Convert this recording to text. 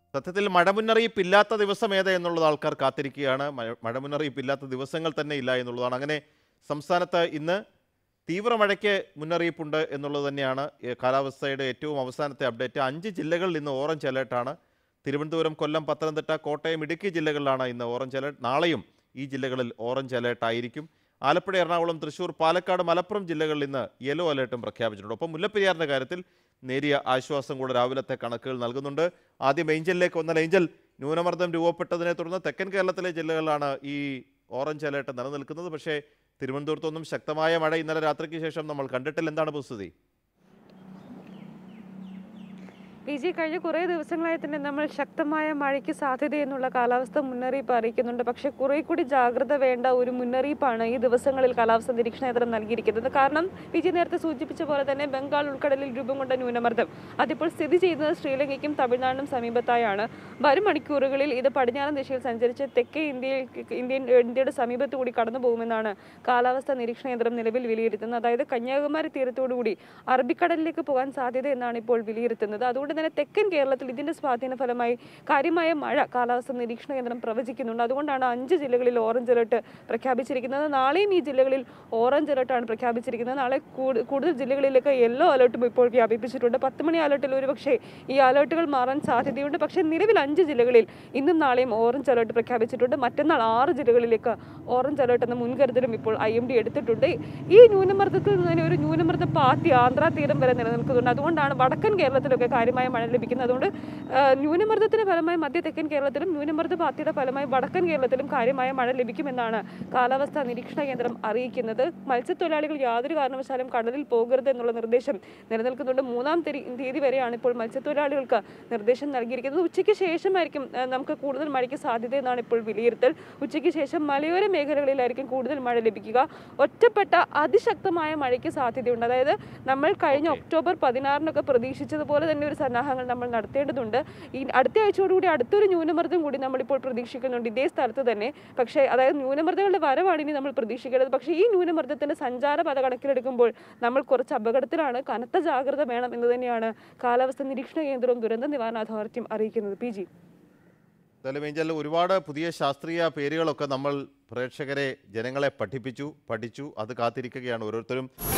സത്യത്തിൽ മഴ മുന്നറിയിപ്പ് ഇല്ലാത്ത ദിവസം ഏത് എന്നുള്ളത് ആൾക്കാർ കാത്തിരിക്കുകയാണ് മഴ മഴ മുന്നറിയിപ്പ് ഇല്ലാത്ത ദിവസങ്ങൾ തന്നെ ഇല്ല എന്നുള്ളതാണ് അങ്ങനെ സംസ്ഥാനത്ത് ഇന്ന് തീവ്ര മഴയ്ക്ക് മുന്നറിയിപ്പുണ്ട് എന്നുള്ളത് തന്നെയാണ് ഏ, കാലാവസ്ഥയുടെ ഏറ്റവും അവസാനത്തെ അപ്ഡേറ്റ് അഞ്ച് ജില്ലകളിൽ ഇന്ന് ഓറഞ്ച് അലേർട്ടാണ് തിരുവനന്തപുരം കൊല്ലം പത്തനംതിട്ട കോട്ടയം ഇടുക്കി ജില്ലകളിലാണ് ഇന്ന് ഓറഞ്ച് അലേർട്ട് നാളെയും ഈ ജില്ലകളിൽ ഓറഞ്ച് അലേർട്ട് ആയിരിക്കും ആലപ്പുഴ എറണാകുളം തൃശൂർ പാലക്കാട് മലപ്പുറം ജില്ലകളിൽ ഇന്ന് യെല്ലോ അലേർട്ടും പ്രഖ്യാപിച്ചിട്ടുണ്ട് ഒപ്പം മുല്ലപ്പെരിയാറിന്റെ കാര്യത്തിൽ നേരിയ ആശ്വാസം കൂടെ രാവിലത്തെ കണക്കുകൾ നൽകുന്നുണ്ട് ആദ്യം ഏഞ്ചലിലേക്ക് വന്നാൽ ഏഞ്ചൽ ന്യൂനമർദ്ദം രൂപപ്പെട്ടതിനെ തുടർന്ന് തെക്കൻ കേരളത്തിലെ ജില്ലകളിലാണ് ഈ ഓറഞ്ച് അലേർട്ട് നിലനിൽക്കുന്നത് പക്ഷേ തിരുവനന്തപുരത്തൊന്നും ശക്തമായ മഴ ഇന്നലെ രാത്രിക്ക് ശേഷം നമ്മൾ കണ്ടിട്ടില്ല എന്താണ് പുസ്തുതി പി ജി കഴിഞ്ഞ കുറേ ദിവസങ്ങളായി തന്നെ നമ്മൾ ശക്തമായ മഴയ്ക്ക് സാധ്യതയെന്നുള്ള കാലാവസ്ഥ മുന്നറിയിപ്പ് അറിയിക്കുന്നുണ്ട് പക്ഷേ കുറെ കൂടി ജാഗ്രത വേണ്ട ഒരു മുന്നറിയിപ്പാണ് ഈ ദിവസങ്ങളിൽ കാലാവസ്ഥ നിരീക്ഷണ കേന്ദ്രം നൽകിയിരിക്കുന്നത് കാരണം പി ജി നേരത്തെ സൂചിപ്പിച്ച പോലെ തന്നെ ബംഗാൾ ഉൾക്കടലിൽ രൂപം കൊണ്ട ന്യൂനമർദ്ദം അതിപ്പോൾ സ്ഥിതി ചെയ്യുന്നത് ശ്രീലങ്കയ്ക്കും തമിഴ്നാടിനും സമീപത്തായാണ് വരും മണിക്കൂറുകളിൽ ഇത് പടിഞ്ഞാറൻ ദിശയിൽ സഞ്ചരിച്ച് തെക്കേ ഇന്ത്യയിൽ ഇന്ത്യൻ ഇന്ത്യയുടെ സമീപത്ത് കൂടി കടന്നു പോകുമെന്നാണ് കാലാവസ്ഥ നിരീക്ഷണ കേന്ദ്രം നിലവിൽ വിലയിരുത്തുന്നത് അതായത് കന്യാകുമാരി തീരത്തോടുകൂടി അറബിക്കടലിലേക്ക് പോകാൻ സാധ്യത എന്നാണ് ഇപ്പോൾ വിലയിരുത്തുന്നത് അതുകൊണ്ട് തന്നെ തെക്കൻ കേരളത്തിൽ ഇതിന്റെ സ്വാധീന ഫലമായി കാര്യമായ മഴ കാലാവസ്ഥ നിരീക്ഷണ കേന്ദ്രം പ്രവചിക്കുന്നുണ്ട് അതുകൊണ്ടാണ് അഞ്ച് ജില്ലകളിൽ ഓറഞ്ച് അലർട്ട് പ്രഖ്യാപിച്ചിരിക്കുന്നത് നാളെയും ഈ ജില്ലകളിൽ ഓറഞ്ച് അലർട്ടാണ് പ്രഖ്യാപിച്ചിരിക്കുന്നത് നാളെ കൂടു- കൂടുതൽ ജില്ലകളിലേക്ക് യെല്ലോ അലർട്ടും ഇപ്പോൾ വ്യാപിപ്പിച്ചിട്ടുണ്ട് പത്ത് മണി അലർട്ടിൽ ഒരുപക്ഷെ ഈ അലർട്ടുകൾ മാറാൻ സാധ്യതയുണ്ട് പക്ഷേ നിലവിൽ അഞ്ച് ജില്ലകളിൽ ഇന്നും നാളെയും ഓറഞ്ച് അലർട്ട് പ്രഖ്യാപിച്ചിട്ടുണ്ട് മറ്റന്നാൾ ആറ് ജില്ലകളിലേക്ക് ഓറഞ്ച് അലർട്ട് എന്ന മുൻകരുതലും ഇപ്പോൾ ഐ എം ഡി എടുത്തിട്ടുണ്ട് ഈ ന്യൂനമർദ്ദത്തിൽ നിന്ന് തന്നെ ഒരു ന്യൂനമർദ്ദ പാത്തി ആന്ധ്രാ തീരം വരെ നിലനിൽക്കുന്നുണ്ട് അതുകൊണ്ടാണ് വടക്കൻ കേരളത്തിലൊക്കെ കാര്യമായ മഴ ലഭിക്കുന്നത് അതുകൊണ്ട് ആ, ന്യൂനമർദ്ദത്തിന്റെ ഫലമായി മധ്യ തെക്കൻ കേരളത്തിലും ന്യൂനമർദ്ദ പാത്തിയുടെ ഫലമായി വടക്കൻ കേരളത്തിലും കാര്യമായ മഴ ലഭിക്കുമെന്നാണ് കാലാവസ്ഥാ നിരീക്ഷണ കേന്ദ്രം അറിയിക്കുന്നത് മത്സ്യത്തൊഴിലാളികൾ യാതൊരു കാരണവശാലും കടലിൽ പോകരുത് എന്നുള്ള നിർദ്ദേശം നിലനിൽക്കുന്നുണ്ട് മൂന്നാം തീയതി തീയതി വരെയാണ് ഇപ്പോൾ മത്സ്യത്തൊഴിലാളികൾക്ക് നിർദ്ദേശം നൽകിയിരിക്കുന്നത് ഉച്ചയ്ക്ക് ശേഷമായിരിക്കും ആ, നമുക്ക് കൂടുതൽ മഴയ്ക്ക് സാധ്യത എന്നാണ് ഇപ്പോൾ വിലയിരുത്തൽ ഉച്ചയ്ക്ക് ശേഷം മലയോര മേഖലകളിലായിരിക്കും കൂടുതൽ മഴ ലഭിക്കുക ഒറ്റപ്പെട്ട അതിശക്തമായ മഴയ്ക്ക് സാധ്യതയുണ്ട് അതായത് നമ്മൾ കഴിഞ്ഞ Okay. ഒക്ടോബർ പതിനാറിനൊക്കെ പ്രതീക്ഷിച്ചതുപോലെ തന്നെ ഒരു സന്നാഹങ്ങൾ നമ്മൾ നടത്തേണ്ടതുണ്ട് ഈ അടുത്ത ആഴ്ചയോടുകൂടി അടുത്തൊരു ന്യൂനമർദ്ദം കൂടി നമ്മളിപ്പോൾ പ്രതീക്ഷിക്കുന്നുണ്ട് ഇതേ സ്ഥലത്ത് തന്നെ പക്ഷേ അതായത് ന്യൂനമർദ്ദങ്ങളുടെ വരവാണ് ഇനി നമ്മൾ പ്രതീക്ഷിക്കേണ്ടത് പക്ഷേ ഈ ന്യൂനമർദ്ദത്തിന്റെ സഞ്ചാരപഥ കണക്കിലെടുക്കുമ്പോൾ നമ്മൾ കുറച്ച് അപകടത്തിലാണ് കനത്ത ജാഗ്രത വേണം എന്ന് തന്നെയാണ് കാലാവസ്ഥ നിരീക്ഷണ കേന്ദ്രവും ദുരന്ത നിവാരണ അതോറിറ്റിയും അറിയിക്കുന്നത് പി ജി എന്തായാലും ഏഞ്ചൽ ഒരുപാട് പുതിയ ശാസ്ത്രീയ പേരുകളൊക്കെ നമ്മൾ പ്രേക്ഷകരെ ജനങ്ങളെ പഠിപ്പിച്ചു പഠിച്ചു അത് കാത്തിരിക്കുകയാണ് ഓരോരുത്തരും